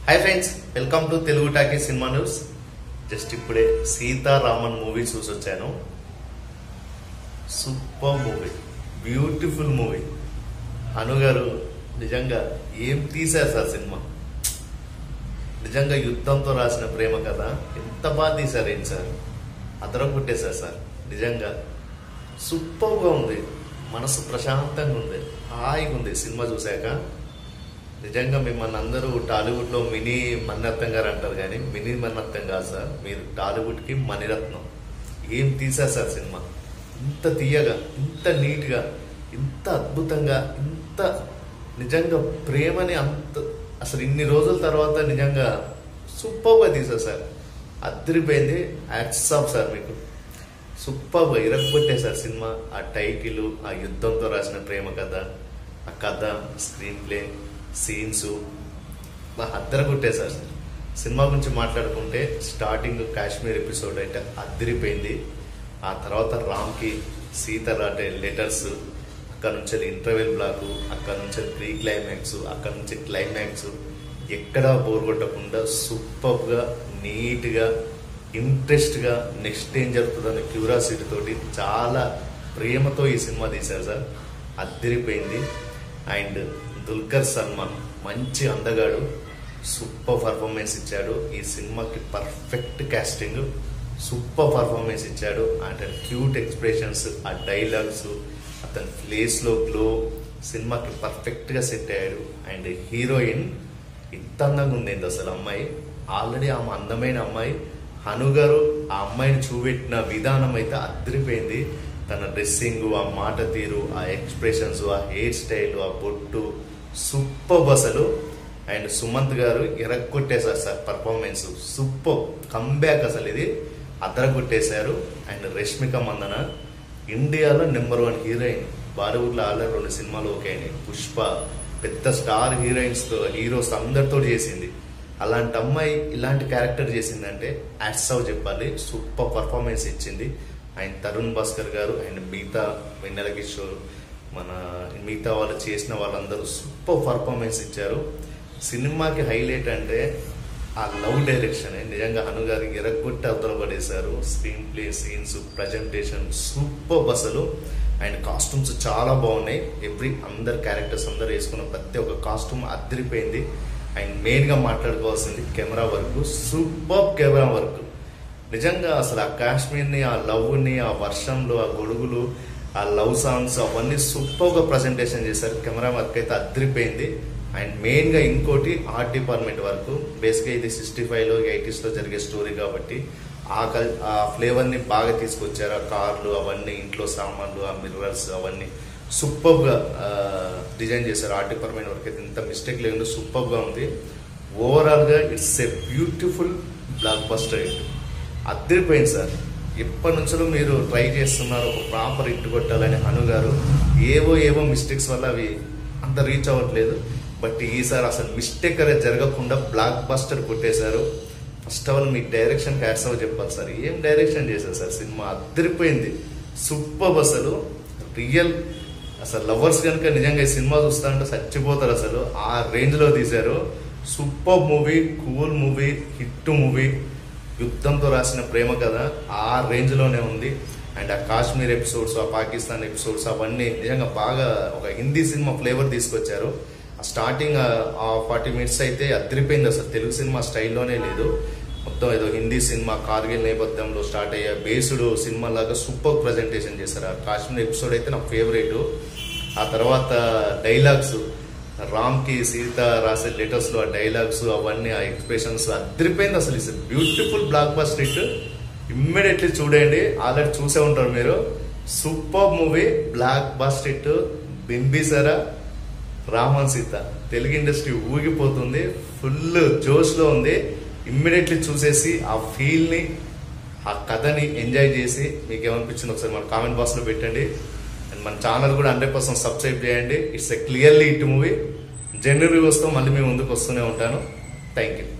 hi friends welcome to Telugu talkie cinema news just ఇప్పుడే Sitaraman movie చూసి వచ్చాను సూపర్ మూవీ బ్యూటిఫుల్ మూవీ అను గారు నిజంగా ఏం తీశారు సార్ సినిమా నిజంగా యుద్ధంతో రాసిన ప్రేమ కథ ఎంత బాగా తీశారు ఏంటి సార్ అదర కొట్టేశారు సార్ నిజంగా సూపర్గా ఉంది మనసు ప్రశాంతంగా ఉంది హాయిగా ఉంది సినిమా చూశాక నిజంగా మిమ్మల్ని అందరూ టాలీవుడ్లో మినీ మన్నత్తం గారు అంటారు కానీ మినీ మన్నత్తం కాదు సార్ మీరు టాలీవుడ్కి మణిరత్నం ఏం తీశారు సార్ సినిమా ఇంత తీయగా ఇంత నీట్గా ఇంత అద్భుతంగా ఇంత నిజంగా ప్రేమని అంత అసలు ఇన్ని రోజుల తర్వాత నిజంగా సూపర్గా తీశారు సార్ అద్దరిపోయింది యాక్ట్స్ ఆఫ్ సార్ మీకు సూపర్గా ఇరగొట్టేశారు సినిమా ఆ టైటిల్ ఆ యుద్ధంతో రాసిన ప్రేమ కథ ఆ కథ స్క్రీన్ ప్లే సీన్స్ అద్దర కొట్టేశారు సార్ సినిమా గురించి మాట్లాడుకుంటే స్టార్టింగ్ కాశ్మీర్ ఎపిసోడ్ అయితే అద్దరిపోయింది ఆ తర్వాత రామ్కి సీత రాటే లెటర్స్ అక్కడ నుంచి ఇంటర్వెల్ బ్లాక్ అక్కడ నుంచి ప్రీ క్లైమాక్స్ అక్కడ నుంచి క్లైమాక్స్ ఎక్కడా బోర్ కొట్టకుండా సూపర్గా నీట్గా ఇంట్రెస్ట్గా నెక్స్ట్ ఏం జరుగుతుందనే క్యూరియాసిటీ తోటి చాలా ప్రేమతో ఈ సినిమా తీశారు సార్ అద్దరిపోయింది అండ్ దుల్కర్ సల్మాన్ మంచి అందగాడు సూపర్ పర్ఫార్మెన్స్ ఇచ్చాడు ఈ సినిమాకి పర్ఫెక్ట్ కాస్టింగ్ సూపర్ పర్ఫార్మెన్స్ ఇచ్చాడు అతని క్యూట్ ఎక్స్ప్రెషన్స్ ఆ డైలాగ్స్ అతని ఫేస్లో గ్లో సినిమాకి పర్ఫెక్ట్గా సెట్ అయ్యాడు అండ్ హీరోయిన్ ఇంత అందంగా ఉండేది అసలు అమ్మాయి ఆల్రెడీ ఆమె అందమైన అమ్మాయి హను గారు ఆ అమ్మాయిని చూపెట్టిన విధానం అయితే అద్దరిపోయింది తన డ్రెస్సింగ్ ఆ మాట తీరు ఆ ఎక్స్ప్రెషన్స్ ఆ హెయిర్ స్టైల్ ఆ బొట్టు సూపర్ అసలు అండ్ సుమంత్ గారు ఎరగొట్టేశారు సార్ పర్ఫార్మెన్స్ సూపర్ కంబ్యాక్ అసలు ఇది అదరగొట్టేశారు అండ్ రష్మిక మందన ఇండియాలో నెంబర్ వన్ హీరోయిన్ బాలీవుడ్లో ఆల్రెడీ రెండు సినిమాలు ఓకే అయినాయి పుష్ప పెద్ద స్టార్ హీరోయిన్స్తో హీరోస్ అందరితో చేసింది అలాంటి అమ్మాయి ఇలాంటి క్యారెక్టర్ చేసిందంటే యాడ్సవ్ చెప్పాలి సూపర్ పర్ఫార్మెన్స్ ఇచ్చింది అండ్ తరుణ్ భాస్కర్ గారు అండ్ మిగతా వెన్నెల కిషోర్ మన మిగతా వాళ్ళు చేసిన వాళ్ళందరూ సూపర్ పర్ఫార్మెన్స్ ఇచ్చారు సినిమాకి హైలైట్ అంటే ఆ లవ్ డైరెక్షన్ నిజంగా హను గారు ఎరగొట్టి అవతల పడేశారు screenplay scenes presentation super అసలు అండ్ కాస్ట్యూమ్స్ చాలా బాగున్నాయి ఎవ్రీ అందరు క్యారెక్టర్స్ అందరు వేసుకున్న ప్రతి ఒక్క కాస్ట్యూమ్ అద్దరిపోయింది అండ్ మెయిన్గా మాట్లాడుకోవాల్సింది camera work super camera work నిజంగా అసలు ఆ కాశ్మీర్ని ఆ లవ్ని ఆ వర్షంలో ఆ గొడుగులు ఆ లవ్ సాంగ్స్ అవన్నీ సూపర్గా ప్రజెంటేషన్ చేశారు కెమెరా వర్క్ అయితే అద్దరిపోయింది అండ్ మెయిన్గా ఇంకోటి ఆర్ట్ డిపార్ట్మెంట్ వరకు బేసిక్గా ఇది సిక్స్టీ ఫైవ్లో ఎయిటీస్లో జరిగే స్టోరీ కాబట్టి ఆ కల్ ఆ ఫ్లేవర్ని బాగా తీసుకొచ్చారు ఆ కార్లు అవన్నీ ఇంట్లో సామాన్లు ఆ మిర్రర్స్ అవన్నీ సూపర్గా డిజైన్ చేశారు ఆర్ట్ డిపార్ట్మెంట్ వరకు అయితే ఇంత మిస్టేక్ లేకుండా సూపర్గా ఉంది ఓవరాల్గా it's a beautiful blockbuster hit అద్దరిపోయింది సార్ ఎప్పటి నుంచో మీరు ట్రై చేస్తున్నారు ఒక ప్రాపర్ హిట్ కొట్టాలని హను గారు ఏవో ఏవో మిస్టేక్స్ వల్ల అవి అంత రీచ్ అవ్వట్లేదు బట్ ఈసారి అసలు మిస్టేక్ అనేది జరగకుండా బ్లాక్ బస్టర్ కొట్టేశారు ఫస్ట్ ఆఫ్ ఆల్ మీ డైరెక్షన్ హ్యాట్స్ అవ చెప్పాలి సార్ ఏం డైరెక్షన్ చేశారు సార్ సినిమా అద్దరిపోయింది సూపర్ అసలు రియల్ అసలు లవర్స్ కనుక నిజంగా ఈ సినిమా చూస్తా అంటే చచ్చిపోతారు అసలు ఆ రేంజ్లో తీశారు super movie cool movie hit movie యుద్ధంతో రాసిన ప్రేమ కథ ఆ రేంజ్లోనే ఉంది అండ్ ఆ కాశ్మీర్ ఎపిసోడ్స్ ఆ పాకిస్తాన్ ఎపిసోడ్స్ అవన్నీ నిజంగా బాగా ఒక హిందీ సినిమా ఫ్లేవర్ తీసుకొచ్చారు ఆ స్టార్టింగ్ ఆ ఫార్టీ మినిట్స్ అయితే అదిరిపోయింది అసలు తెలుగు సినిమా స్టైల్లోనే లేదు మొత్తం ఏదో హిందీ సినిమా కార్గిల్ నేపథ్యంలో స్టార్ట్ అయ్యే బేస్డ్ సినిమా లాగా సూపర్ ప్రజెంటేషన్ చేశారు ఆ కాశ్మీర్ ఎపిసోడ్ అయితే నా ఫేవరెట్ ఆ తర్వాత డైలాగ్స్ రామ్కి సీత రాసే లెటర్స్లో ఆ డైలాగ్స్ అవన్నీ ఆ ఎక్స్ప్రెషన్స్ అదిరిపోయింది అసలు is beautiful blockbuster hit immediately చూడండి ఆల్రెడీ చూసే ఉంటారు మీరు super movie blockbuster hit Bimbisara Raman Sita Telugu industry ఊగిపోతుంది ఫుల్ జోష్లో ఉంది ఇమ్మీడియట్లీ చూసేసి ఆ ఫీల్ని ఆ కథని ఎంజాయ్ చేసి మీకు ఏమనిపించింది ఒకసారి మన కామెంట్ బాక్స్లో పెట్టండి అండ్ మన ఛానల్ కూడా హండ్రెడ్ పర్సెంట్ సబ్స్క్రైబ్ చేయండి it's a clearly hit movie general రివ్యూస్తో మళ్ళీ మేము ముందుకు వస్తూనే ఉంటాను థ్యాంక్ యూ